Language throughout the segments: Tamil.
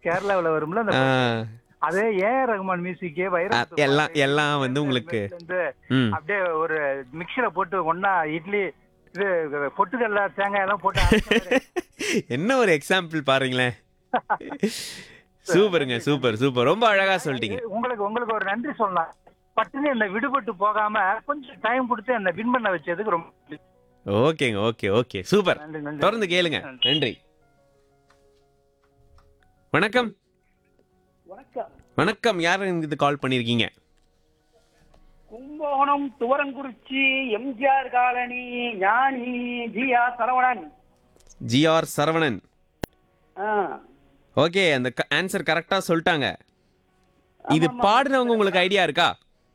கேரளாவுல வரும்ல அந்த ஆ, அதே ஏ ரகுமான் மியூசிக்கே அ, வைரமுத்து எல்லாம் பாட்டு, எல்லாம் வந்து உங்களுக்கு வந்து ம் அப்படியே ஒரு மிக்சரை போட்டு ஒண்ணா இட்லி இது பொட்டுக்கல்ல தேங்காய் எல்லாம் போட்டு அரைச்ச மாதிரி. என்ன ஒரு எக்ஸாம்பிள் பாருங்களேன் சூப்பருங்க சூப்பர் சூப்பர் ரொம்ப அழகா சொல்லிட்டீங்க உங்களுக்கு உங்களுக்கு ஒரு நன்றி சொல்லலாம் பட்டுன்னு என்ன விடுபட்டு போகாம கொஞ்சம் டைம் கொடுத்து என்ன வின் பண்ண வச்சதுக்கு ரொம்ப நன்றி. ஓகேங்க ஓகே ஓகே சூப்பர் நன்றி நன்றி தொடர்ந்து கேளுங்க நன்றி வணக்கம் வணக்கம் வணக்கம் யார் இது கால் பண்ணிருக்கீங்க கும்பகோணம் துவரங்குறிச்சி எம்ஜிஆர் காலனி ஞானி ஜியா சரவணன் ஜிஆர் சரவணன் ஆ, ஓகே அந்த ஆன்சர் கரெக்டா சொல்லிட்டாங்க இது ஆமாமா. பாடுனவங்க உங்களுக்கு ஐடியா இருக்கா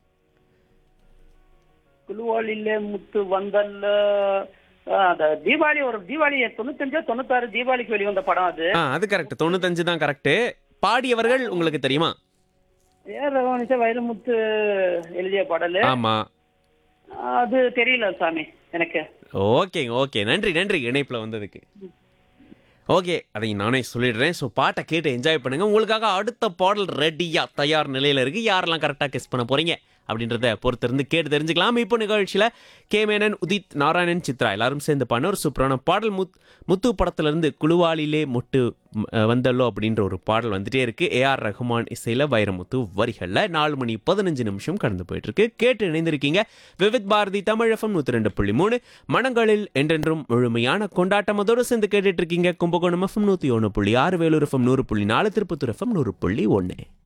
குழுவாளில முத்து வந்தல்ல ஆ, அந்த தீபாவளி ஒரு தீபாவளி தொண்ணூத்தஞ்சா தொண்ணூத்தாறு தீபாவளிக்கு வெளிவந்த படம் அது ஆ அது கரெக்ட் தொண்ணூத்தஞ்சு தான் கரெக்ட் பாடியவர்கள் உங்களுக்கு தெரியுமா ஏ ரகவனிச்ச வைரமுத்து எழுதிய பாடல் ஆமா அது தெரியல சாமி எனக்கு ஓகேங்க ஓகே நன்றி நன்றி இணைப்புல வந்ததுக்கு ஓகே அதை நானே சொல்லிடுறேன் ஸோ பாட்டை கேட்டு என்ஜாய் பண்ணுங்க உங்களுக்காக அடுத்த பாடல் ரெடியா தயார் நிலையில இருக்கு யாரெல்லாம் கரெக்டாக கெஸ் பண்ண போறீங்க அப்படின்றத பொறுத்திருந்து கேட்டு தெரிஞ்சுக்கலாம் இப்போ நிகழ்ச்சியில் கே மேனன் உதித் நாராயணன் சித்ரா எல்லாரும் சேர்ந்து பண்ண ஒரு சூப்பரான பாடல் முத் முத்து படத்துல இருந்து குழுவாலிலே மொட்டு ம், அஹ், வந்தல்லோ அப்படின்ற ஒரு பாடல் வந்துட்டே இருக்கு ஏஆர் ரஹ்மான் இசையில வைரமுத்து வரிகளில் நாலு மணி பதினஞ்சு நிமிஷம் கடந்து போயிட்டு இருக்கு கேட்டு இணைந்திருக்கீங்க விவித் பாரதி தமிழகம் நூத்தி ரெண்டு புள்ளி மூணு மனங்களில் என்றென்றும் முழுமையான கொண்டாட்டம் அதோடு சேர்ந்து கேட்டுட்டு இருக்கீங்க கும்பகோணம் எஃப்எம் நூத்தி ஒன்று புள்ளி ஆறு வேலூர் எஃப்எம் நூறு புள்ளி நாலு திருப்பத்தூர் எஃப்எம் நூறு புள்ளி ஒன்று